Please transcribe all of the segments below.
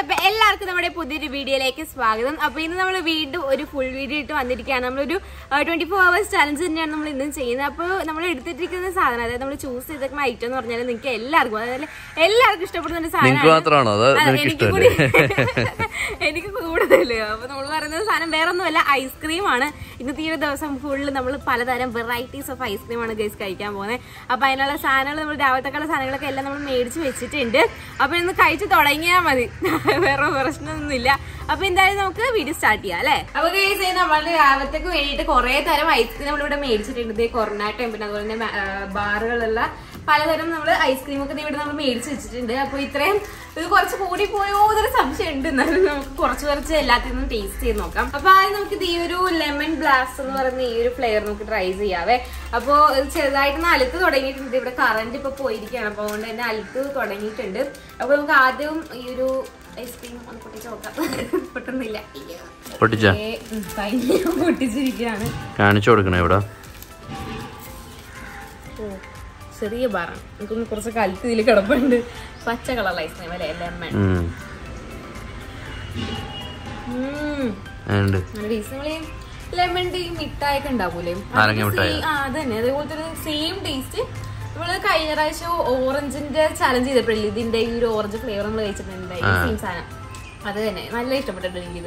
അപ്പൊ എല്ലാവർക്കും നമ്മുടെ പുതിയൊരു വീഡിയോയിലേക്ക് സ്വാഗതം അപ്പൊ ഇന്ന് നമ്മൾ വീണ്ടും ഒരു ഫുൾ വീഡിയോ ഇട്ട് വന്നിരിക്കുകയാണ് നമ്മളൊരു ട്വന്റി ഫോർ അവേഴ്സ് ചലഞ്ച് തന്നെയാണ് നമ്മൾ ഇന്നും ചെയ്യുന്നത് അപ്പോൾ നമ്മൾ എടുത്തിട്ടിരിക്കുന്ന സാധനം അതായത് നമ്മൾ ചൂസ് ചെയ്തിരിക്കുന്ന ഐറ്റം എന്ന് പറഞ്ഞാൽ നിങ്ങൾക്ക് എല്ലാവർക്കും അതായത് എല്ലാവർക്കും ഇഷ്ടപ്പെടുന്ന ഒരു നിങ്ങക്ക് സാധനമാണ് മാത്രമാണോ അത് അതെ, നിനക്ക് എനിക്ക് കൂടി ഇഷ്ടമല്ലേ എനിക്ക് കൂടുതല് അപ്പൊ നമ്മൾ പറയുന്നത് സാധനം വേറെ ഒന്നുമല്ല ഐസ്ക്രീം ആണ് ഇന്നത്തെ ഈ ഒരു ദിവസം ഫുള്ള് നമ്മൾ പലതരം വെറൈറ്റീസ് ഓഫ് ഐസ്ക്രീം ആണ് ഗൈസ് കഴിക്കാൻ പോകുന്നത് അപ്പൊ അതിനുള്ള സാധനങ്ങൾ നമ്മൾ രാവിലത്തേക്കുള്ള സാധനങ്ങളൊക്കെ എല്ലാം നമ്മൾ മേടിച്ച് വെച്ചിട്ടുണ്ട് അപ്പൊ ഇന്ന് കഴിച്ച് തുടങ്ങിയാൽ മതി വേറെ പ്രശ്നമൊന്നുമില്ല അപ്പൊ എന്തായാലും നമുക്ക് വീഡിയോ സ്റ്റാർട്ട് ചെയ്യാം അല്ലേ അപ്പൊ ഗൈസ് നമ്മളുടെ രാവിലത്തേക്ക് വേണ്ടിയിട്ട് കുറെ തരം ഐസ്ക്രീം നമ്മളിവിടെ മേടിച്ചിട്ടുണ്ട് ദേ കൊറോണാട്ടയും പിന്നെ അതുപോലെ തന്നെ ബാറുകളുള്ള പലതരം നമ്മൾ ഐസ്ക്രീം ഒക്കെ ഇവിടെ നമ്മൾ മേടിച്ച് വെച്ചിട്ടുണ്ട് അപ്പൊ ഇത്രയും ഇത് കുറച്ച് കൂടി പോയോ എന്നൊരു സംശയം ഉണ്ട് എന്നാലും നമുക്ക് കുറച്ച് കുറച്ച് എല്ലാത്തിനും ടേസ്റ്റ് ചെയ്ത് നോക്കാം അപ്പൊ ആദ്യം നമുക്ക് ഇത് ഈ ഒരു ലെമൺ ബ്ലാസ്റ്റ് എന്ന് പറയുന്ന ഈ ഒരു ഫ്ലേവർ നമുക്ക് ട്രൈ ചെയ്യാവേ അപ്പൊ ഇത് ചെറുതായിട്ട് അലുത്ത് തുടങ്ങിയിട്ടുണ്ട് ഇവിടെ കറണ്ട് ഇപ്പൊ പോയിരിക്കുകയാണ് അപ്പൊ അതുകൊണ്ട് തന്നെ അലുത്ത് തുടങ്ങിയിട്ടുണ്ട് അപ്പൊ നമുക്ക് ആദ്യം ഈ ഒരു ഐസ്ക്രീം ഒന്ന് പൊട്ടിച്ച് നോക്കാം പൊട്ടുന്നില്ല അയ്യോ. പൊട്ടിച്ച ഏ, ഉം, കഴിഞ്ഞു പൊട്ടിച്ചിരിക്കുകയാണ് കാണിച്ചു കൊടുക്കണേ ഇവിടെ ഓ ചെറിയ ബാറാണ് എനിക്കൊന്ന് കുറച്ച് കലുത്ത് ഇതിൽ കിടപ്പുണ്ട് പച്ച കളർ ഐസ്ക്രീം അല്ലേ ലെമൺ ഉം. ഉണ്ട് നമ്മള് ലെമൺ ടീ മിഠായൊക്കെ ഉണ്ടാവൂലേ നാരങ്ങ മിഠായി. ആ അത് തന്നെ അതേപോലത്തെ ഒരു സെയിം ടേസ്റ്റ് നമ്മള് കഴിഞ്ഞ പ്രാവശ്യം ഓറഞ്ചിന്റെ ചലഞ്ച് ചെയ്തപ്പോഴില്ല ഇതിന്റെ ഈ ഒരു ഓറഞ്ച് ഫ്ലേവർ നമ്മൾ കഴിച്ചിട്ടുണ്ട് ഈ സെയിം സാധനം അത് തന്നെ നല്ല ഇഷ്ടപ്പെട്ടിട്ടുണ്ട് എനിക്കിത്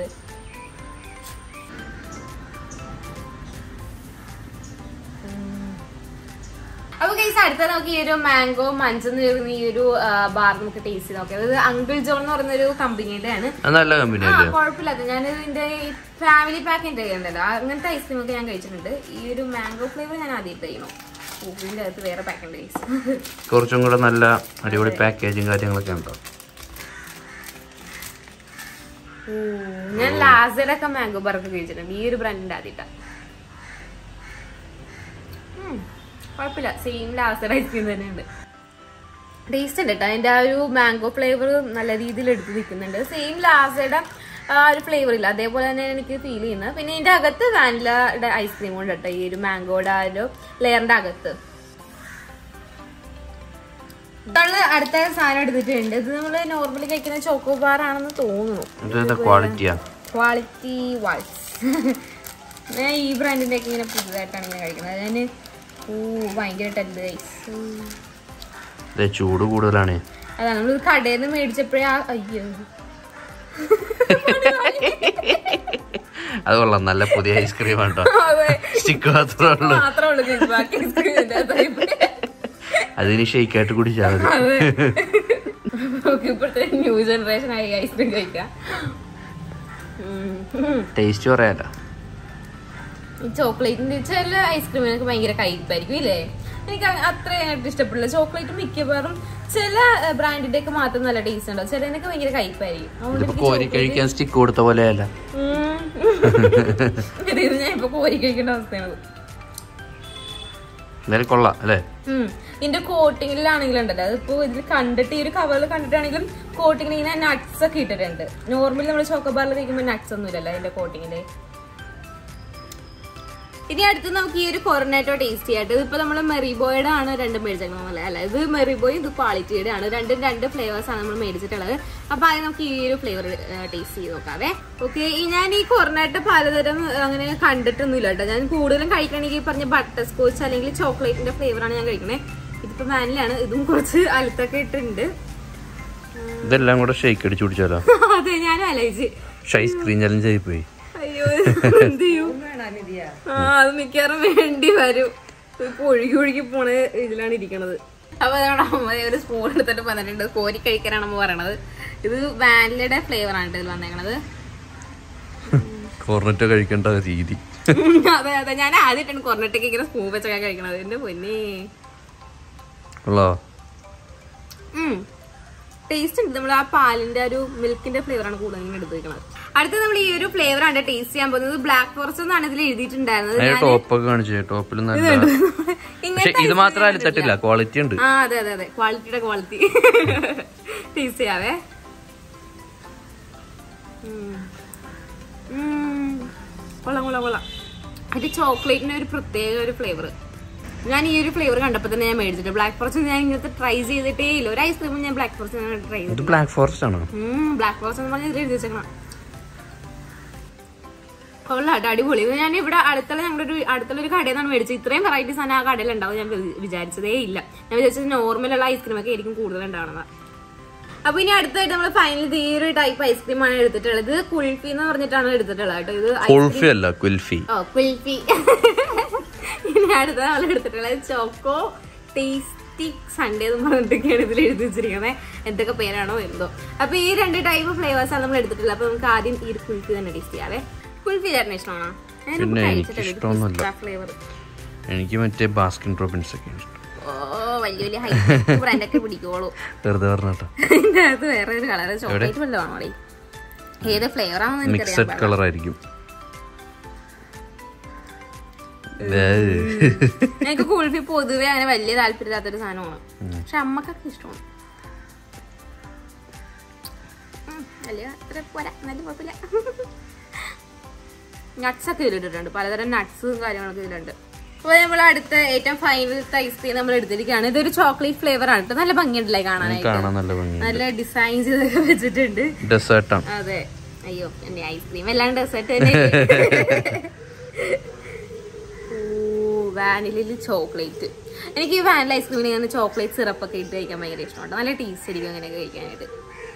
അപ്പൊ കൈസ് അടുത്ത നമുക്ക് ഈ ഒരു മാംഗോ മഞ്ചെന്ന് പറയുന്ന ഈ ഒരു ബാർ നമുക്ക് ടേസ്റ്റ് ചെയ്ത് നോക്കാം ഇത് അങ്കിൾ ജോൺ എന്ന് പറയുന്ന ഒരു കമ്പനിയുടെ ആണ് അത് നല്ല കമ്പനി ആ അല്ലേ കുഴപ്പമില്ല അത് ഞാൻ ഇതിന്റെ ഫാമിലി പാക്കിന്റെ ഉണ്ടല്ലോ അങ്ങനത്തെ ഐസ്ക്രീം ഒക്കെ ഞാൻ കഴിച്ചിട്ടുണ്ട് ഈ ഒരു മാംഗോ ഫ്ലേവർ ഞാൻ ആദ്യം കഴിക്കണം ഇതിന്റെ അകത്ത് വേറെ പാക്കുണ്ട് കുറച്ചും കൂടെ നല്ല അടിപൊളി പാക്കേജും കാര്യങ്ങളൊക്കെ ഉണ്ടോ ഞാൻ ലാസറൊക്കെ മാംഗോ ബർക്ക് കഴിച്ചിട്ടുണ്ട് ഈ ഒരു ബ്രാൻഡിന്റെ ആദ്യമായിട്ടാ ഉം, കുഴപ്പമില്ല സെയിം ലാസർ ഐസ്ക്രീം തന്നെയുണ്ട് ടേസ്റ്റ് ഉണ്ട് കേട്ടോ അതിന്റെ ആ ഒരു മാംഗോ ഫ്ലേവർ നല്ല രീതിയിൽ എടുത്ത് നിൽക്കുന്നുണ്ട് സെയിം ലാസയുടെ ആ ഒരു ഫ്ലേവർ ഇല്ല അതേപോലെ തന്നെ എനിക്ക് ഫീൽ ചെയ്യുന്നത് പിന്നെ ഇതിന്റെ അകത്ത് വാനിലയുടെ ഐസ്ക്രീം കൊണ്ട് കേട്ടോ ഈ ഒരു മാംഗോയുടെ ആ ഒരു ലെയറിന്റെ അകത്ത് നമ്മള് അടുത്ത സാധനം എടുത്തിട്ടുണ്ട് ഇത് നമ്മള് നോർമലി കഴിക്കുന്ന ചോക്കോ ബാർ ആണെന്ന് തോന്നുന്നു ഇത് ക്വാളിറ്റിയാ ക്വാളിറ്റി വാൾസ് ഞാൻ ഈ ബ്രാൻഡിന്റെ ഒക്കെ ഇങ്ങനെ പുതുതായിട്ടാണ് ഞാൻ കഴിക്കുന്നത് ഞാൻ ഓ ഭയങ്കരമായിട്ടുണ്ട് ഗൈസ് ഇത് ചൂട് കൂടുതലാണ് അതാണ് നമ്മൾ കടയിൽ നിന്ന് മേടിച്ചപ്പോഴേ ആ അയ്യോ അത് കൊള്ളാം നല്ല പുതിയ ഐസ്ക്രീം ആട്ടോ അതെ സ്റ്റിക്ക് മാത്രമേ ഉള്ളൂ മാത്രമേ ഉള്ളൂ guys. ബാക്കി ice cream ഇതിന്റെ അകത്തായി പോയി. അതിന് ഷെയ്ക്കായിട്ട് കുടിച്ചാൽ മതി അതെ നമുക്ക് ഇപ്പോഴത്തെ ന്യൂ ജനറേഷൻ ആയി ഐസ്ക്രീം കഴിക്കാം ഉം. ഉം. ടേസ്റ്റ് പറയാലോ ഈ ചോക്ലേറ്റിന്റെ ചില ഐസ്ക്രീമിനൊക്കെ ഭയങ്കര കയ്പായിരിക്കും ഇല്ലേ എനിക്ക് അ- അത്രയായിട്ട് ഇഷ്ടപ്പെടില്ല ചോക്ലേറ്റ് മിക്കവാറും ചില ബ്രാൻഡിന്റെ ഒക്കെ മാത്രം നല്ല ടേസ്റ്റ് ഉണ്ടാവും ചിലതിനൊക്കെ ഭയങ്കര കയ്പായിരിക്കും അതുകൊണ്ട് ഇതിപ്പോ എനിക്ക് കോരി chocolate- കഴിക്കാൻ സ്റ്റിക്ക് കൊടുത്ത പോലെയല്ല ഉം. ഇത് ഞാൻ ഇപ്പൊ കോരി കഴിക്കേണ്ട അവസ്ഥയാണ് എന്തായാലും കൊള്ളാം അല്ലേ ഉം. ഇതിന്റെ കോട്ടിങ്ങിലാണെങ്കിലും ഉണ്ടല്ലോ അതിപ്പോ ഇതിൽ കണ്ടിട്ട് ഈ ഒരു കവറിൽ കണ്ടിട്ടാണെങ്കിലും കോട്ടിങ്ങിൽ ഇങ്ങനെ നട്ട്സ് ഒക്കെ ഇട്ടിട്ടുണ്ട് നോർമലി നമ്മൾ ചോക്കോബാറിൽ കഴിക്കുമ്പോൾ നട്ട്സ് ഒന്നും ഇല്ലല്ലോ അതിന്റെ കോട്ടിങ്ങില് ഇനി അടുത്ത് നമുക്ക് ഈ ഒരു കൊറനേറ്റോ ടേസ്റ്റ് ചെയ്യാട്ട് ഇതിപ്പോ നമ്മൾ മെറിബോയുടെ ആണ് രണ്ടും മേടിച്ചേക്കുന്നത് അല്ല ഇത് മെറിബോയും ഇത് ക്വാളിറ്റിയുടെ ആണ് രണ്ടും രണ്ട് ഫ്ലേവേഴ്സ് ആണ് നമ്മൾ മേടിച്ചിട്ടുള്ളത് അപ്പൊ അത് നമുക്ക് ഈ ഒരു ഫ്ലേവർ ടേസ്റ്റ് ചെയ്ത് നോക്കാവേ ഓക്കെ ഞാൻ ഈ കൊറനേറ്റ പലതരം ഏഹ്, അങ്ങനെ കണ്ടിട്ടൊന്നുമില്ല കേട്ടോ ഞാൻ കൂടുതലും കഴിക്കണമെങ്കിൽ ഈ പറഞ്ഞ ബട്ടർ സ്കോച്ച് അല്ലെങ്കിൽ ചോക്ലേറ്റിന്റെ ഫ്ലേവർ ആണ് ഞാൻ കഴിക്കണേ ഇതിപ്പോ വാനിലാണ് ഇതും കുറച്ച് അലുത്തൊക്കെ ഇട്ടുണ്ട് ഇതെല്ലാം കൂടെ ഷെയ്ക്ക് അടിച്ച് കുടിച്ചാലോ അതെ ഞാനും ആലോചിച്ച് പക്ഷെ ഐസ്ക്രീം ചലഞ്ച് ആയി പോയി അയ്യോ എന്ത് ചെയ്യും ആ അത് മിക്കവാറും വേണ്ടി വരും ഇപ്പൊ ഒഴുകി ഒഴുകി പോണ ഇതിലാണ് ഇരിക്കണത് അപ്പൊ നമ്മുടെ അമ്മ ഒരു സ്പൂൺ എടുത്തിട്ട് വന്നിട്ടുണ്ട് കോരി കഴിക്കാനാണ് അമ്മ പറയണത് ഇത് വാനിലയുടെ ഫ്ലേവർ ആണ് ഇതിൽ വന്നേക്കണത് കോർണറ്റോ കഴിക്കേണ്ട രീതി അതെ അതെ ഞാൻ ആദ്യമായിട്ടാണ് കൊറോണട്ടേക്ക് ഇങ്ങനെ സ്പൂൺ വെച്ചൊക്കെ കഴിക്കണത് എന്റെ പൊന്നേ കൊള്ളോ ടേസ്റ്റ് ഉണ്ട് നമ്മൾ ആ പാലിന്റെ ഒരു മിൽക്കിന്റെ ഫ്ലേവർ ആണ് കൂടുതൽ ഇങ്ങനെ എടുത്ത് വെക്കണത് അടുത്ത നമ്മൾ ഈ ഒരു ഫ്ലേവർ ആണ് ടേസ്റ്റ് ചെയ്യാൻ പോകുന്നത് ബ്ലാക്ക് ഫോറസ്റ്റ് എന്നാണ് ഇതിൽ എഴുതിയിട്ടുണ്ടായിരുന്നത് അതിന്റെ ടോപ്പൊക്കെ കാണിച്ചു ടോപ്പിൽ നല്ല പക്ഷെ ഇങ്ങനത്തെ ഇത് മാത്രം അലുത്തട്ടില്ല ക്വാളിറ്റി ഉണ്ട് ആ അതെ അതെ അതെ ക്വാളിറ്റിയുടെ ക്വാളിറ്റി ടേസ്റ്റ് ചെയ്യാവേ ഉം. ഉം. കൊള്ളാം കൊള്ളാം കൊള്ളാം അതിന്റെ ചോക്ലേറ്റിന്റെ ഒരു പ്രത്യേക ഒരു ഫ്ലേവർ ഞാൻ ഈ ഒരു ഫ്ലേവർ കണ്ടപ്പോൾ തന്നെ ഞാൻ മേടിച്ചിട്ട് ബ്ലാക്ക് ഫോറസ്റ്റ് ഞാൻ ഇങ്ങനത്തെ ട്രൈ ചെയ്തിട്ടേ ഇല്ല ഒരു ഐസ്ക്രീമും ഞാൻ ബ്ലാക്ക് ഫോറസ്റ്റ് ട്രൈ ചെയ്തു ഇത് ബ്ലാക്ക് ഫോറസ്റ്റ് ആണോ ബ്ലാക്ക് ഫോറസ്റ്റ് എന്ന് പറഞ്ഞാൽ ഇതിൽ എഴുതി വെച്ചേക്കണം കൊള്ളാട്ടോ അടിപൊളി ഇത് ഞാൻ ഇവിടെ അടുത്തുള്ള ഞങ്ങളുടെ ഒരു അടുത്തുള്ള ഒരു കടയിൽ നിന്നാണ് മേടിച്ചത് ഇത്രയും വെറൈറ്റി സാധനം ആ കടയിൽ ഉണ്ടാവും ഞാൻ വി- വിചാരിച്ചതേ ഇല്ല ഞാൻ വിചാരിച്ചത് നോർമലുള്ള ഐസ്ക്രീം ഒക്കെ ആയിരിക്കും കൂടുതൽ ഉണ്ടാവുന്നത് അപ്പൊ ഇനി അടുത്തായിട്ട് നമ്മൾ ഫൈനൽ ഈ ഒരു ടൈപ്പ് ഐസ്ക്രീം ആണ് എടുത്തിട്ടുള്ളത് കുൾഫി എന്ന് പറഞ്ഞിട്ടാണ് എടുത്തിട്ടുള്ളത് കേട്ടോ ഇത് ഐ- കുൾഫി അല്ല കുൽഫി ഓ കുൽഫി ഇനി അടുത്ത നമ്മൾ എടുത്തിട്ടുള്ളത് ചോക്കോ ടേസ്റ്റി സൺഡേ എന്ന് പറഞ്ഞിട്ടൊക്കെയാണ് ഇതിൽ എഴുതി വെച്ചിരിക്കുന്നത് എന്തൊക്കെ പേരാണോ എന്തോ അപ്പൊ ഈ രണ്ട് ടൈപ്പ് ഫ്ലേവേഴ്സ് ആണ് നമ്മൾ എടുത്തിട്ടുള്ളത് അപ്പൊ നമുക്ക് ആദ്യം ഈ ഒരു കുൽഫി തന്നെ ടേസ്റ്റ് ചെയ്യാവേ കുൽഫി ചേട്ടന് ഇഷ്ടമാണോ പിന്നെ എനിക്ക് ഇഷ്ടമൊന്നുമല്ല. ഫ്ലേവർ എനിക്ക് മറ്റേ ബാസ്കിൻ റോബിൻസ് ഒക്കെ ഇഷ്ടം ഓ വലിയ വലിയ ഹൈ ബ്രാൻഡൊക്കെ പിടിക്കോളൂ വെറുതെ പറഞ്ഞട്ടോ ഇതിന്റെ അകത്ത് വേറെ ഒരു കളർ ചോക്ലേറ്റ് വല്ലതാണോ അവിടെ ഏത് ഫ്ലേവർ ആണെന്ന് എനിക്കറിയാൻ മിക്സഡ് കളർ ആയിരിക്കും എനിക്ക് കുൾഫി പൊതുവെ അങ്ങനെ വലിയ താല്പര്യമില്ലാത്തൊരു സാധനമാണ് പക്ഷെ അമ്മക്കൊക്കെ ഇഷ്ടമാണ് ഉം, വലിയ അത്ര പോരാ എന്നാലും കുഴപ്പമില്ല നട്ട്സ് ഒക്കെ ഇതിലിട്ടിട്ടുണ്ട് പലതരം നട്ട്സും കാര്യങ്ങളൊക്കെ ഇതിലുണ്ട് അപ്പോൾ നമ്മൾ അടുത്ത ഏറ്റവും ഫൈനലത്തെ ഐസ്ക്രീം നമ്മൾ എടുത്തിരിക്കുകയാണ് ഇതൊരു ചോക്ലേറ്റ് ഫ്ലേവർ ആണ് കേട്ടോ നല്ല ഭംഗിയുണ്ടല്ലേ കാണാനായിട്ട് കാണാൻ നല്ല ഭംഗി നല്ല ഡിസൈൻ ചെയ്തൊക്കെ വെച്ചിട്ടുണ്ട് ഡെസേർട്ടാണ് അതെ അയ്യോ എന്റെ ഐസ്ക്രീം എല്ലാം ഡെസേർട്ട് തന്നെ ഓ വാനിലയിൽ ചോക്ലേറ്റ് എനിക്ക് ഈ വാനില ഐസ്ക്രീമിന് ഇങ്ങനെ ചോക്ലേറ്റ് സിറപ്പ് ഒക്കെ ഇട്ട് കഴിക്കാൻ ഭയങ്കര ഇഷ്ടമാണ് നല്ല ടേസ്റ്റ് ആയിരിക്കും അങ്ങനെയൊക്കെ കഴിക്കാനായിട്ട്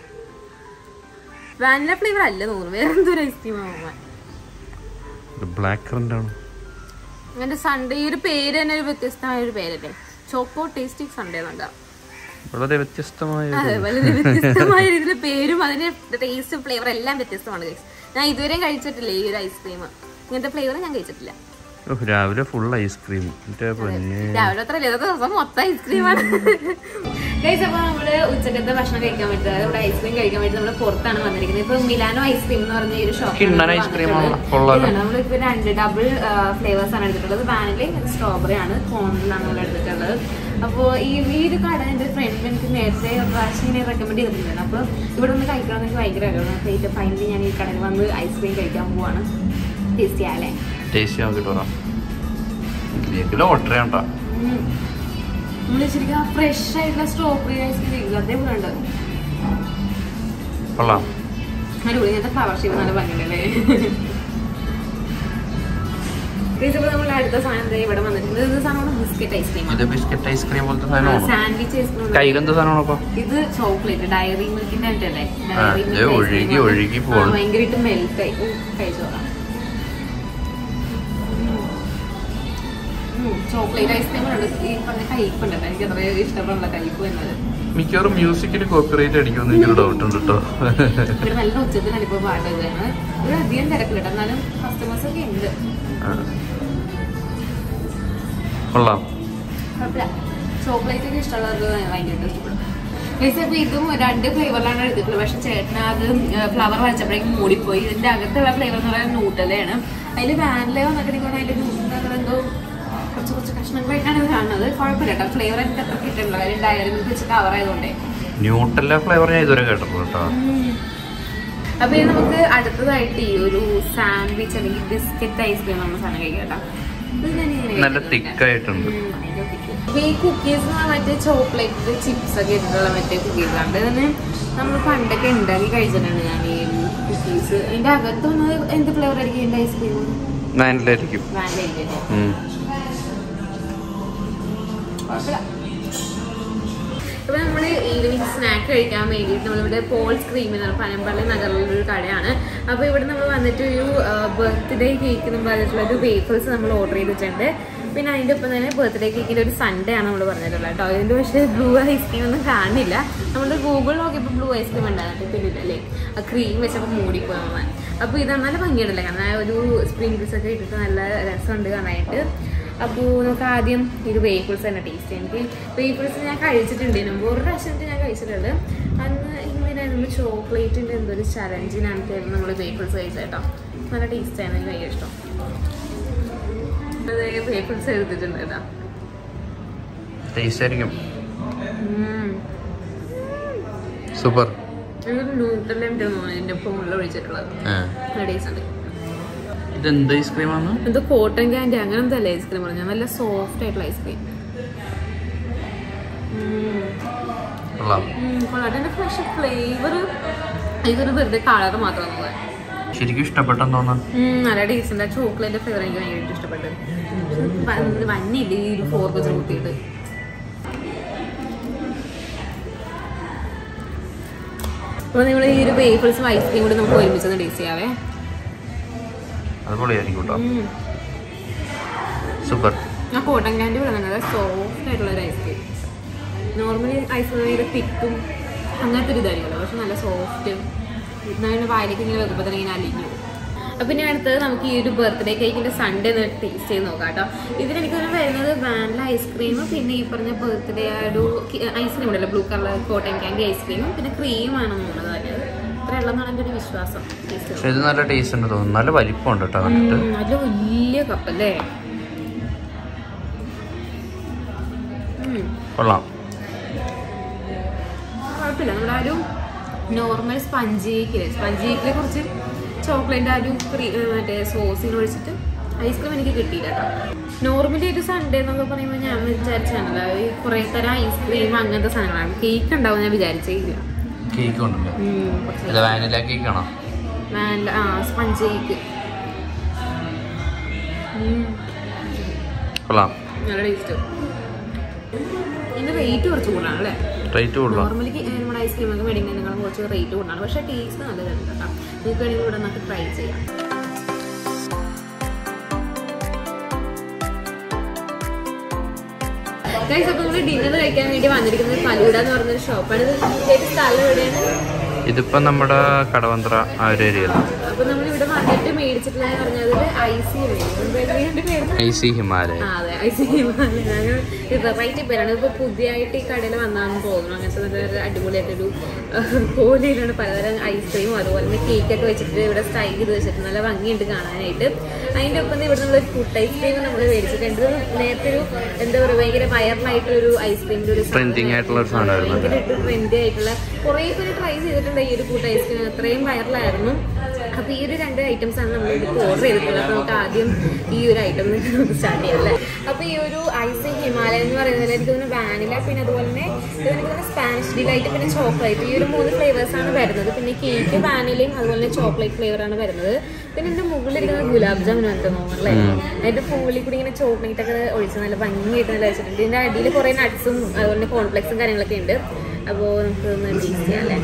വാനില ഫ്ലേവർ അല്ല തോന്നുന്നു വേറെ എന്തൊരു ഐസ്ക്രീം ആവുമ്പോൾ ബ്ലാക്ക് കറന്റ് ആണ് അങ്ങനെ സൺഡേ ഈ ഒരു പേര് തന്നെ ഒരു വ്യത്യസ്തമായ ഒരു പേരല്ലേ ചോക്കോ ടേസ്റ്റി സൺഡേ എന്നുണ്ടാവും വളരെ വ്യത്യസ്തമായ ഒരു- അതെ വളരെ വ്യത്യസ്തമായ രീതിയിൽ പേരും അതിന്റെ ടേസ്റ്റ് ഫ്ലേവർ എല്ലാം വ്യത്യസ്തമാണ് guys. ഞാൻ ഇതുവരെയും കഴിച്ചിട്ടില്ല ഈ ഒരു ഐസ്ക്രീം ഇങ്ങനത്തെ ഫ്ലേവർ ഞാൻ കഴിച്ചിട്ടില്ല ഓ, രാവിലെ ഫുൾ ഐസ്ക്രീം എന്റെ പൊന്നെ രാവിലെ അത്ര ഇല്ലാത്ത ദിവസം മൊത്തം ഐസ്ക്രീമാണ് ഗൈസ് അപ്പൊ നമ്മള് ഉച്ചക്കത്തെ ഭക്ഷണം കഴിക്കാൻ പറ്റുക ഇവിടെ ഐസ്ക്രീം കഴിക്കാൻ വേണ്ടി നമ്മൾ പുറത്താണ് വന്നിരിക്കുന്നത് ഇപ്പൊ മിലാനോ ഐസ്ക്രീം എന്ന് പറഞ്ഞ ഈ ഒരു കിണ്ണൻ ice cream ആണ്. കൊള്ളാലോ. നമ്മളിപ്പോ രണ്ട് ഡബിൾ ഫ്ലേവേഴ്സ് ആണ് എടുത്തിട്ടുള്ളത് വാനിലയും സ്ട്രോബെറി ആണ് കോണിലാണ് നമ്മൾ എടുത്തിട്ടുള്ളത് അപ്പോൾ ഈ ഈ ഒരു കട എൻ്റെ ഫ്രണ്ട് എനിക്ക് നേരത്തെ ഒരു പ്രാവശ്യം ഇങ്ങനെ റെക്കമെൻഡ് ചെയ്തിട്ടുണ്ടായിരുന്നു അപ്പോൾ ഇവിടെ ഒന്ന് കഴിക്കണം എന്ന് എനിക്ക് ഭയങ്കര ആഗ്രഹമാണ് അപ്പോൾ ഫൈനലി ഞാൻ ഈ കടയിൽ വന്ന് ഐസ്ക്രീം കഴിക്കാൻ പോവാണ് ടേസ്റ്റ് ചെയ്യാല്ലേ ടേസ്റ്റ് നോക്കിട്ട് പറ ഇതിലേക്ക് ലോട്ടറി ഉണ്ടോ നമ്മള് ശരിക്കും ഫ്രഷ് ആയിട്ടുള്ള സ്ട്രോബെറി ഐസ്ക്രീം ചെയ്യില്ല അതേപോലെ ഉണ്ട് കൊള്ളാം അടിപൊളി ഇങ്ങനത്തെ ഫ്ലവർ ഷേപ്പ് നല്ല ഭംഗിയുണ്ടല്ലേ ഇതിപ്പോ നമ്മൾ അടുത്ത സാധനം ദേ ഇവിടെ വന്നിട്ടുണ്ട് ഇത് സാധനം ബിസ്ക്കറ്റ് ഐസ്ക്രീം ഇത് ബിസ്ക്കറ്റ് ഐസ്ക്രീം പോലത്തെ സാധനമാണോ സാൻഡ്വിച്ച് ഐസ്ക്രീം കയ്യിലെന്ത് സാധനമാണോ അപ്പൊ ഇത് ചോക്ലേറ്റ് ഡയറി മിൽക്കിന്റെ അല്ലേ ആ, ഇത് ഒഴുകി ഒഴുകി പോവാണ്. ഭയങ്കരമായിട്ട് മെൽറ്റ് ആയി കഴിച്ചോളാം ചോക്ലേറ്റ് ഐസ്ക്രീം ഉണ്ട് ഈ പറഞ്ഞ കയ്പുണ്ടല്ലോ എനിക്ക് അത്ര ഇഷ്ടപ്പെടുള്ള കയ്പ് എന്നത് മിക്കവാറും മ്യൂസിക്കിന് കോപ്പിറൈറ്റ് അടിക്കുമെന്ന് എനിക്കൊരു ഡൗട്ട് ഉണ്ട് കേട്ടോ ഇവിടെ നല്ല ഉച്ചത്തിലാണ് ഇപ്പോൾ പാട്ട് ഇതാണ് ഇവിടെ അധികം തിരക്കില്ല കേട്ടോ എന്നാലും കസ്റ്റമേഴ്സ് ഒക്കെ ഉണ്ട് കൊള്ളാം കുഴപ്പമില്ല ചോക്ലേറ്റ് ഒക്കെ ഇഷ്ടമുള്ളവർക്ക് ഭയങ്കര ഇഷ്ടപ്പെടും പക്ഷേ ഇപ്പൊ ഇതും രണ്ട് ഫ്ലേവറിലാണ് എടുത്തിട്ടുള്ളത് പക്ഷെ ചേട്ടന് അത് ഫ്ലവർ വരച്ചപ്പോഴേക്കും മൂടിപ്പോയി ഇതിന്റെ അകത്തുള്ള ഫ്ലേവർ എന്ന് പറയുന്നത് നൂട്ടലയാണ് അതിൽ വാനില വന്നിട്ടുണ്ടെങ്കിൽ അതിന്റെ നൂട്ടിൽ എന്തോ കുറച്ച് കുറച്ച് കഷ്ണങ്ങളായിട്ടാണ് ഇത് കാണുന്നത് കുഴപ്പമില്ല കേട്ടോ ഫ്ലേവർ എനിക്ക് അത്ര കിട്ടുന്നില്ല കാര്യം ഡയറി മിൽക്ക് വെച്ച് കവർ ആയതുകൊണ്ടേ ന്യൂട്ടല്ല ഫ്ലേവർ ഞാൻ ഇതുവരെ കേട്ടിട്ടുള്ളൂ കേട്ടോ അപ്പൊ ഇനി നമുക്ക് അടുത്തതായിട്ട് ഈ ഒരു സാൻഡ്വിച്ച് അല്ലെങ്കിൽ ബിസ്ക്കറ്റ് ഐസ്ക്രീം നമ്മൾ സാധനം കഴിക്കാം കേട്ടോ ഇത് ഞാൻ ഇങ്ങനെ നല്ല കഴിച്ചിട്ടുണ്ട്. തിക്കായിട്ടുണ്ട് ഉം, ഭയങ്കര thick. അപ്പൊ ഈ കുക്കീസ് മറ്റേ ചോക്ലേറ്റ് ചിപ്സ് ഒക്കെ ഇട്ടിട്ടുള്ള മറ്റേ കുക്കീസ് ആണ് ഇതിന് നമ്മൾ പണ്ടൊക്കെ ഉണ്ടാക്കി കഴിച്ചിട്ടുണ്ട് ഞാൻ ഈ കുക്കീസ് ഇതിന്റെ അകത്ത് വന്നത് എന്ത് ഫ്ലേവർ ആയിരിക്കും ഇതിന്റെ ഐസ്ക്രീം വാനിലായിരിക്കും വാനില ഉം. ഇപ്പൊ നമ്മള് ഈവനിങ് സ്നാക്ക് കഴിക്കാൻ വേണ്ടിയിട്ട് നമ്മളിവിടെ പോൾസ് ക്രീം എന്ന് പറഞ്ഞ പനമ്പള്ളി നഗറിലുള്ള ഒരു കടയാണ് അപ്പൊ ഇവിടെ നമ്മൾ വന്നിട്ട് ഒരു ബർത്ത്ഡേ കേക്ക് നമ്മൾ പറഞ്ഞിട്ടുള്ള ഒരു വേഫേഴ്സ് നമ്മൾ ഓർഡർ ചെയ്തിട്ടുണ്ട് പിന്നെ അതിന്റെ ഒപ്പം തന്നെ ബർത്ത്ഡേ കേക്കിന്റെ ഒരു സൺഡേ ആണ് നമ്മൾ പറഞ്ഞിട്ടുള്ളത് കേട്ടോ അതിന്റെ പക്ഷേ ബ്ലൂ ഐസ്ക്രീം ഒന്നും കാണില്ല നമ്മൾ ഗൂഗിൾ നോക്കിയപ്പോൾ ബ്ലൂ ഐസ്ക്രീം ഉണ്ടായിരുന്നു പിന്നെ അല്ലേ ആ ക്രീം വെച്ചപ്പോൾ മൂടിപ്പോയി നമ്മൾ അപ്പോൾ ഇത് നല്ല ഭംഗിയുണ്ടല്ലേ കാരണം ആ ഒരു സ്പ്രിങ്കിൾസ് ഒക്കെ ഇട്ടിട്ട് നല്ല രസമുണ്ട് കാണാനായിട്ട് അപ്പോൾ നമുക്ക് ആദ്യം ഇത് വേഫിൾസ് തന്നെ ടേസ്റ്റ് ചെയ്യാം എനിക്ക് വേഫിൾസ് ഞാൻ കഴിച്ചിട്ടുണ്ട് മുമ്പ് ഒരു പ്രാവശ്യം ഞാൻ കഴിച്ചിട്ടുണ്ട് അന്ന് ഇങ്ങനെയായിരുന്നു ചോക്ലേറ്റിൻ്റെ എന്തോ ഒരു ചലഞ്ചിനാണ് നമ്മൾ വേഫിൾസ് കഴിച്ചത് കേട്ടോ നല്ല ടേസ്റ്റ് ആയിരുന്നു എനിക്ക് ഭയങ്കര ഇഷ്ടം വേഫിൾസ് എടുത്തിട്ടുണ്ട് കേട്ടോ ടേസ്റ്റ് ആയിരിക്കും ഉം. സൂപ്പർ എനിക്ക് നൂറ്റല്ലേ തോന്നുന്നു ഇതിൻ്റെ ഒപ്പം ഉള്ള ഒഴിച്ചിട്ടുള്ളത് ആ. നല്ല ടേസ്റ്റ് ഉണ്ട് ഇതെന്ത് ഐസ്ക്രീമാണ് എന്തോ കോട്ടൺ ക്യാൻഡി അങ്ങനത്തെ അല്ലേ ഐസ്ക്രീം പറഞ്ഞാൽ നല്ല സോഫ്റ്റ് ആയിട്ടുള്ള ഐസ്ക്രീം കൊള്ളാം അതിന്റെ ഫ്രഷ് ഫ്ലേവർ ഇതൊരു വെറുതെ കളർ മാത്രമാണ് ശരിക്കും ഇഷ്ടപ്പെട്ടെന്ന് തോന്നുന്നു നല്ല ടേസ്റ്റ് ചോക്ലേറ്റ് ഫ്ലേവർ എനിക്ക് ഭയങ്കര ഇഷ്ടപ്പെട്ടു വന്നില്ല ഈ ഒരു ഫോർക്ക് വെച്ച് കൂട്ടിയിട്ട് അപ്പോൾ നിങ്ങൾ ഈ ഒരു വേഫിൾസും ഐസ്ക്രീം കൂടി നമുക്ക് ഒരുമിച്ചൊന്ന് ടേസ്റ്റ് ചെയ്യാവേ അത് പൊളിയായിരിക്കും കേട്ടോ ഉം. സൂപ്പർ ആ കോട്ടൺ ക്യാൻഡി ഇവിടെ നല്ല സോഫ്റ്റ് ആയിട്ടുള്ള ഒരു ഐസ്ക്രീം നോർമലി ഐസ്ക്രീം തിക്കും അങ്ങനത്തെ ഒരു ഇതായിരിക്കുമല്ലോ പക്ഷെ നല്ല സോഫ്റ്റ് എന്നാലും വായിലേക്ക് ഇങ്ങനെ വെക്കുമ്പോൾ തന്നെ ഇങ്ങനെ അലിഞ്ഞു അപ്പം പിന്നെ അടുത്തത് നമുക്ക് ഈ ഒരു ബർത്ത്ഡേ കേക്കിൻ്റെ സൺഡേ ഒന്ന് ടേസ്റ്റ് ചെയ്ത് നോക്കാം കേട്ടോ ഇതിലെനിക്ക് തന്നെ വരുന്നത് വാനില ഐസ്ക്രീമും പിന്നെ ഈ പറഞ്ഞ ബർത്ത്ഡേ ആ ഒരു ഐസ്ക്രീം ഉണ്ടല്ലോ ബ്ലൂ കളർ കോട്ടൺ ക്യാൻഡി ഐസ്ക്രീമും പിന്നെ ക്രീമാണെന്ന് തോന്നുന്നത് പറഞ്ഞത് ഇത്ര ഉള്ളതെന്നാണ് എൻ്റെ ഒരു വിശ്വാസം ടേസ്റ്റ് പക്ഷെ ഇത് നല്ല ടേസ്റ്റ് ഉണ്ട് തോന്നുന്നു നല്ല വലിപ്പമുണ്ട് കേട്ടോ കണ്ടിട്ട് നല്ല വലിയ കപ്പല്ലേ ഉം. കൊള്ളാം കുഴപ്പമില്ല നമ്മുടെ ആ ഒരു നോർമൽ സ്പഞ്ച് കേക്കില്ലേ സ്പഞ്ച് കേക്കിലെ കുറച്ച് ചോക്ലേറ്റ് ആ ഒരു ക്രീ- ഏർ മറ്റേ സോസിന് ഒഴിച്ചിട്ട് ഐസ്ക്രീം എനിക്ക് കിട്ടിയില്ല കേട്ടോ നോർമലി ഒരു സൺഡേ എന്നൊക്കെ പറയുമ്പോൾ ഞാൻ വിചാരിച്ചാണല്ലോ ഈ കുറേ തരം ഐസ്ക്രീം അങ്ങനത്തെ സാധനങ്ങളാണ് കേക്ക് ഉണ്ടാവും ഞാൻ വിചാരിച്ചേ ഇല്ല കേക്ക് ഉണ്ടല്ലോ ഉം, കുറച്ച് ഇത് വാനില കേക്ക് ആണോ നല്ല ആ സ്പഞ്ച് കേക്ക് ഉം, കൊള്ളാം നല്ല ടേസ്റ്റ് ഇതിന്റെ റേറ്റ് കുറച്ച് കൂടുതലാണ് അല്ലേ റേറ്റ് കൂടുതലാണ് നോർമലി നമ്മുടെ ഐസ്ക്രീം ഒക്കെ മേടിക്കുന്നതിനേക്കാളും കുറച്ച് റേറ്റ് കൂടുതലാണ് പക്ഷേ ടേസ്റ്റ് നല്ലതാണ് കേട്ടോ നിങ്ങൾക്ക് വേണമെങ്കിൽ ഇവിടെ നമുക്ക് ട്രൈ ചെയ്യാം ഗൈസ് അപ്പോൾ നമ്മൾ ഡിന്നർ കഴിക്കാൻ വേണ്ടി വന്നിരിക്കുന്നത് ഫലൂഡ എന്ന് പറഞ്ഞൊരു ഷോപ്പാണ് ഇത് കൃത്യമായിട്ട് സ്ഥലം എവിടെയാണ് ഇതിപ്പോ നമ്മുടെ കടവന്ത്ര ആ ഒരു ഏരിയയിലാണ് അപ്പോൾ നമ്മൾ ഇവിടെ വന്നിട്ട് മേടിച്ചിട്ടുള്ളത് പറഞ്ഞത് ഐ സി പേര് ഐ സി ഹിമാലയ ആ, അതെ ഐ സി വെറൈറ്റി പേരാണ് ഇതിപ്പോൾ പുതിയതായിട്ട് ഈ കടയിൽ വന്നാന്ന് തോന്നുന്നു അങ്ങനത്തെ നല്ലൊരു അടിപൊളിയായിട്ടൊരു കോലിയിലാണ് പലതരം ഐസ്ക്രീമും അതുപോലെ തന്നെ കേക്കൊക്കെ വെച്ചിട്ട് ഇവിടെ സ്റ്റൈൽ ചെയ്ത് വെച്ചിട്ട് നല്ല ഭംഗിയുണ്ട് കാണാനായിട്ട് അതിൻ്റെ ഒപ്പം ഇവിടെ നമ്മൾ ഫുഡ് ഐസ്ക്രീം നമ്മൾ മേടിച്ചിട്ടുണ്ട് ഇത് നേരത്തെ ഒരു എന്താ പറയുക ഭയങ്കര വയറിലായിട്ടുള്ളൊരു ഐസ്ക്രീമിൻ്റെ ഒരു Trending ആയിട്ടുള്ള ഒരു സാധനമായിരുന്നു അത്. ഭയങ്കര ട്രെൻഡി ആയിട്ടുള്ള കുറേ പേര് ട്രൈ ചെയ്തിട്ടുണ്ട് ഈ ഒരു ഫുഡ് ഐസ്ക്രീം അത്രയും വൈറലായിരുന്നു അപ്പോൾ ഈ ഒരു രണ്ട് ഐറ്റംസ് ആണ് നമ്മൾ ഇപ്പോൾ ഓർഡർ ചെയ്തിട്ടുള്ളത് അപ്പോൾ നമുക്ക് ആദ്യം ഈ ഒരു ഐറ്റം നമുക്ക് സ്റ്റാർട്ട് ചെയ്യാം അല്ലേ അപ്പോൾ ഈ ഒരു ഐസ് ഹിമാലയ എന്ന് പറയുന്നത് എനിക്ക് തോന്നുന്നു വാനില പിന്നെ അതുപോലെ തന്നെ ഇത് എനിക്ക് തോന്നുന്നു സ്പാനിഷ് ഡിലൈറ്റ് പിന്നെ ചോക്ലേറ്റ് ഈ ഒരു മൂന്ന് ഫ്ലേവേഴ്സ് ആണ് വരുന്നത് പിന്നെ കേക്ക് വാനിലയും അതുപോലെ തന്നെ ചോക്ലേറ്റ് ഫ്ലേവർ ആണ് വരുന്നത് പിന്നെ എൻ്റെ മുകളിലിരിക്കുന്നത് ഗുലാബ് ജാമുൻ ಅಂತ തോന്നുന്നു അല്ലേ അതിന്റെ മുകളിൽ കൂടി ഇങ്ങനെ ചോക്ലേറ്റ് ഒക്കെ ഒഴിച്ച് നല്ല ഭംഗിയായിട്ട് നല്ല വെച്ചിട്ടുണ്ട് ഇതിന്റെ അടിയിൽ കുറേ നട്ട്സും അതുപോലെ തന്നെ കോൺഫ്ലെക്സും കാര്യങ്ങളൊക്കെ ഉണ്ട് അപ്പോൾ നമുക്ക് ഒന്ന് ടേസ്റ്റ് ചെയ്യാം അല്ലേ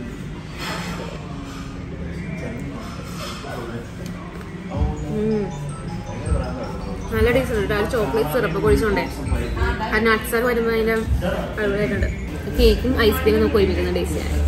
ഉം. നല്ല ടേസ്റ്റ് ഉണ്ട് കേട്ടോ ചോക്ലേറ്റ് സിറപ്പ് ഒഴിച്ചോണ്ടേ ആ നട്ട്സ് ഒക്കെ വരുമ്പോൾ അതിൻ്റെ അടിപൊളിയായിട്ടുണ്ട് കേക്കും ഐസ്ക്രീമും നമുക്ക് ഒരുമിക്കുന്ന ടേസ്റ്റ് ചെയ്യാൻ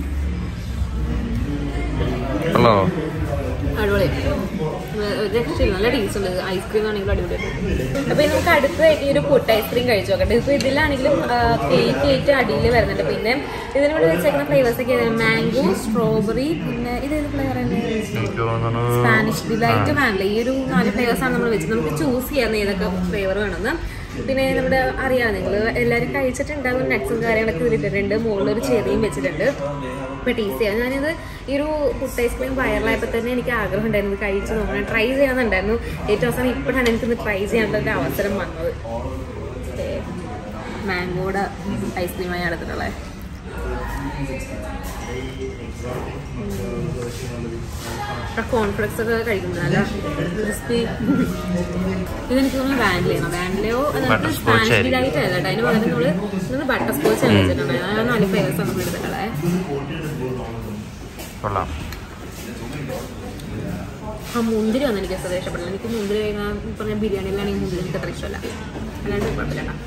ഹലോ അടിപൊളി വേ- ഒരു രക്ഷയില്ല നല്ല ടേസ്റ്റ് ഉണ്ട് ഐസ്ക്രീം ആണെങ്കിലും അടിപൊളിയായിട്ട് അപ്പൊ ഇനി നമുക്ക് അടുത്തതായിട്ട് ഈ ഒരു പുട്ട് ഐസ്ക്രീം കഴിച്ചു നോക്കട്ടെ ഇപ്പൊ ഇതിലാണെങ്കിലും കേക്ക് ആയിട്ട് അടിയിൽ വരുന്നുണ്ട് പിന്നെ ഇതിനോട് വെച്ചേക്കുന്ന ഫ്ലേവേഴ്സ് ഒക്കെ മാംഗോ സ്ട്രോബെറി പിന്നെ ഇത് ഏത് ഫ്ലേവർ എനിക്ക് തോന്നുന്നു സ്പാനിഷ് ഡിലൈറ്റ് വാനില ഈ ഒരു നാല് ഫ്ലേവേഴ്സ് ആണ് നമ്മൾ വെച്ചത് നമുക്ക് ചൂസ് ചെയ്യാം ഏതൊക്കെ ഫ്ലേവർ വേണമെന്ന് പിന്നെ നമ്മുടെ അറിയാം നിങ്ങൾ എല്ലാവരും കഴിച്ചിട്ടുണ്ടാകും നട്ട്സും കാര്യങ്ങളൊക്കെ ഇതിലിട്ടിട്ടുണ്ട് മുകളിൽ ഒരു ചെറിയും വെച്ചിട്ടുണ്ട് ഇപ്പൊ ടേസ്റ്റ് ചെയ്യാം ഞാനിത് ഈ ഒരു ഫുഡ് ഐസ്ക്രീം വയറിലായപ്പോൾ തന്നെ എനിക്ക് ആഗ്രഹം ഉണ്ടായിരുന്നു ഇത് കഴിച്ച് നോക്കണം ട്രൈ ചെയ്യാന്നുണ്ടായിരുന്നു ഏറ്റവും അവസാനം ഇപ്പോഴാണ് എനിക്കിന്ന് ട്രൈ ചെയ്യാനുള്ള ഒരു അവസരം വന്നത് മാംഗോയുടെ ഐസ്ക്രീമായി എടുത്തിട്ടുള്ളത് കോൺഫ്ലെക്സ് ഒക്കെ കഴിക്കുന്നത് നല്ല ക്രിസ്പി ഇതെനിക്ക് തോന്നുന്നു വാനിലയാണോ വാനിലയോ Butterscotch സ്പാനിഷ് ആയിരിക്കും. ഡിലൈറ്റ് അല്ല കേട്ടോ അതിന് പകരം നമ്മള് ഇന്ന് ബട്ടർ സ്കോച്ച് ആണ് വെച്ചിട്ടുണ്ട് അതാണ് നാല് ഫ്ലേവേഴ്സ് നമ്മൾ എടുത്തിട്ടുള്ളത് കൊള്ളാം ആ മുന്തിരി ഒന്നും എനിക്ക് അത്ര ഇഷ്ടപ്പെടില്ല എനിക്ക് മുന്തിരി കഴിക്കാൻ പറഞ്ഞ ബിരിയാണിയിലാണെങ്കിൽ മുന്തിരി എനിക്ക് അത്ര ഇഷ്ടമല്ല അല്ലാണ്ട് കുഴപ്പമില്ല കേട്ടോ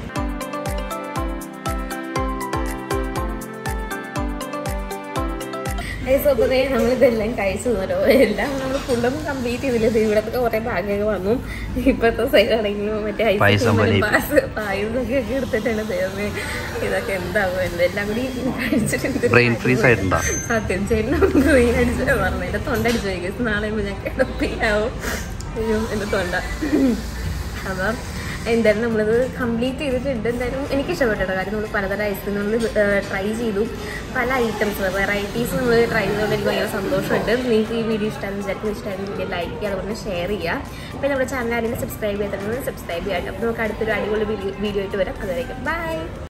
സ്വപ്നേ നമ്മളിതെല്ലാം കഴിച്ചു തന്നോ എല്ലാം നമ്മൾ ഫുള്ളൊന്നും കംപ്ലീറ്റ് ചെയ്തില്ല ഇത് ഇവിടത്തെ കുറെ ഭാഗ്യമൊക്കെ വന്നു ഇപ്പോഴത്തെ സൈഡ് ആണെങ്കിലും മറ്റേ ice പായസം cream പോലെ ഉം പായസം പായസമൊക്കെ ഒക്കെ എടുത്തിട്ടാണ് ദൈവമേ ഇതൊക്കെ എന്താകും എന്തെല്ലാം കൂടി കഴിച്ചിട്ടുണ്ട് ബ്രെയിൻ ഫ്രീസ് ആയിട്ടുണ്ടോ സത്യം ചേട്ടൻ ഗ്രീൻ അടിച്ചിട്ട് പറഞ്ഞു എന്റെ തൊണ്ട അടിച്ചു പോയി നാളെ ഞാൻ കിടപ്പിയാവും അയ്യോ എന്റെ തൊണ്ട അപ്പം എന്തായാലും നമ്മളിത് കംപ്ലീറ്റ് ചെയ്തിട്ടുണ്ട് എന്തായാലും എനിക്ക് ഇഷ്ടപ്പെട്ടു കേട്ടോ കാര്യം നമ്മൾ പലതരം ഐസ്ക്രീം നമ്മൾ ട്രൈ ചെയ്തു പല ഐറ്റംസ് വെറൈറ്റീസ് നമ്മൾ ട്രൈ ചെയ്തുകൊണ്ട് എനിക്ക് ഭയങ്കര സന്തോഷമുണ്ട് നിങ്ങൾക്ക് ഈ വീഡിയോ ഇഷ്ടമാണെന്ന് വിചാരിക്കും ഇഷ്ടമായിരുന്നു വീഡിയോ ലൈക്ക് ചെയ്യുക അതുപോലെ ഷെയർ ചെയ്യുക പിന്നെ നമ്മുടെ ചാനൽ ആരെങ്കിലും സബ്സ്ക്രൈബ് ചെയ്തിട്ടുണ്ടെങ്കിൽ സബ്സ്ക്രൈബ് ചെയ്യാം അപ്പോൾ നമുക്ക് അടുത്തൊരു അടിപൊളി വീഡിയോ ആയിട്ട് വരാം അതുവരേക്കും ബൈ